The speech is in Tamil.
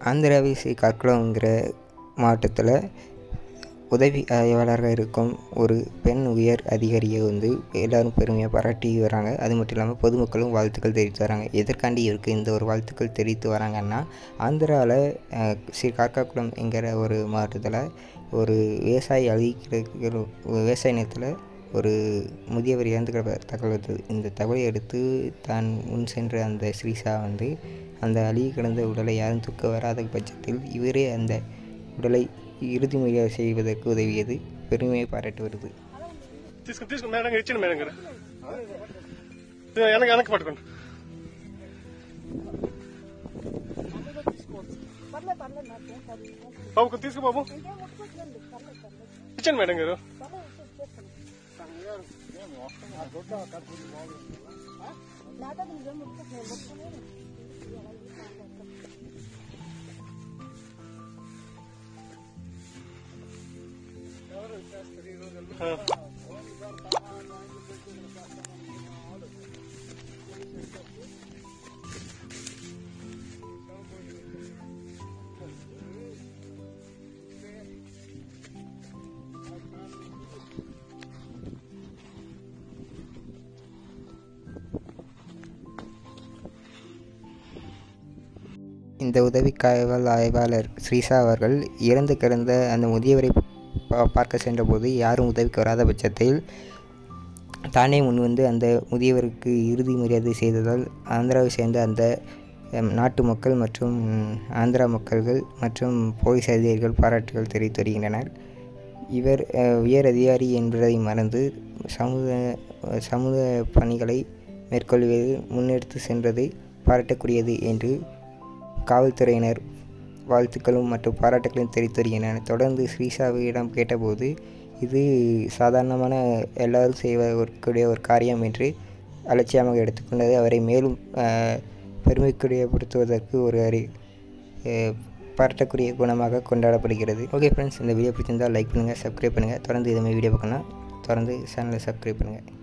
ஆந்திராவை ஸ்ரீகாக்குளம்ங்கிற மாவட்டத்தில் உதவி ஆய்வாளராக இருக்கும் ஒரு பெண் உயர் அதிகாரியை வந்து எல்லோரும் பெருமையாக பாராட்டி வராங்க அது மட்டும் இல்லாமல் பொதுமக்களும் வாழ்த்துக்கள் தெரிவித்து வராங்க எதற்காண்டி இவருக்கு இந்த ஒரு வாழ்த்துக்கள் தெரிவித்து வராங்கன்னா ஆந்திராவில் ஸ்ரீ காக்காக்குளம் என்கிற ஒரு மாவட்டத்தில் ஒரு விவசாயி அழிக்கிற விவசாய நிலத்தில் ஒரு முதியவர் இறந்துக்கிற தகவல் வந்தது இந்த தகவலை அடுத்து தான் முன் சென்ற அந்த ஸ்ரீஷா வந்து அந்த அழுகி கிடந்த உடலை யாரும் தூக்க வராத பட்சத்தில் இவரே அந்த உடலை இறுதி முறையாக செய்வதற்கு உதவியது பெருமையை பாராட்டி வருது తీసుకుని తీసుకుని మేడం గారు ఇచ్చింది మేడం గారు వెనక వెనక పట్టుకోండి బాబు కొంచెం తీసుకో బాబు ఇచ్చాను మేడం గారు ఆ. இந்த உதவி காவல் ஆய்வாளர் ஸ்ரீஷா அவர்கள் இறந்து கிடந்த அந்த முதியவரை பா- பார்க்க சென்றபோது யாரும் உதவிக்கு வராத பட்சத்தில் தானே முன்வந்து அந்த முதியவருக்கு இறுதி மரியாதை செய்ததால் ஆந்திராவை சேர்ந்த அந்த எம், நாட்டு மக்கள் மற்றும் ஆந்திரா மக்கள்கள் மற்றும் போலீஸ் அதிகாரிகள் பாராட்டுகள் தெரிவித்து வருகின்றனர் இவர் அஹ், உயர் அதிகாரி என்பதை மறந்து சமூக சமூக பணிகளை மேற்கொள்வது முன்னெடுத்து சென்றது பாராட்டக்கூடியது என்று காவல்துறையினர் வாழ்த்துக்களும் மற்றும் பாராட்டுகளையும் தெரிவித்து வருகின்றனர் தொடர்ந்து ஸ்ரீஷாவிடம் கேட்டபோது இது சாதாரணமான எல்லாரும் செய்வதற்குரிய ஒரு காரியம் என்று அலட்சியமாக எடுத்துக்கொண்டது அவரை மேலும் அஹ், பெருமைக்குரியப்படுத்துவதற்கு ஒரு அறி அஹ், பாராட்டக்கூடிய குணமாக கொண்டாடப்படுகிறது ஓகே ஃப்ரெண்ட்ஸ் இந்த வீடியோ பிடிச்சிருந்தால் லைக் பண்ணுங்கள் சப்ஸ்கிரைப் பண்ணுங்கள் தொடர்ந்து இதுமாதிரி வீடியோ பார்க்கணும்னா தொடர்ந்து சேனலை சப்ஸ்கிரைப் பண்ணுங்கள்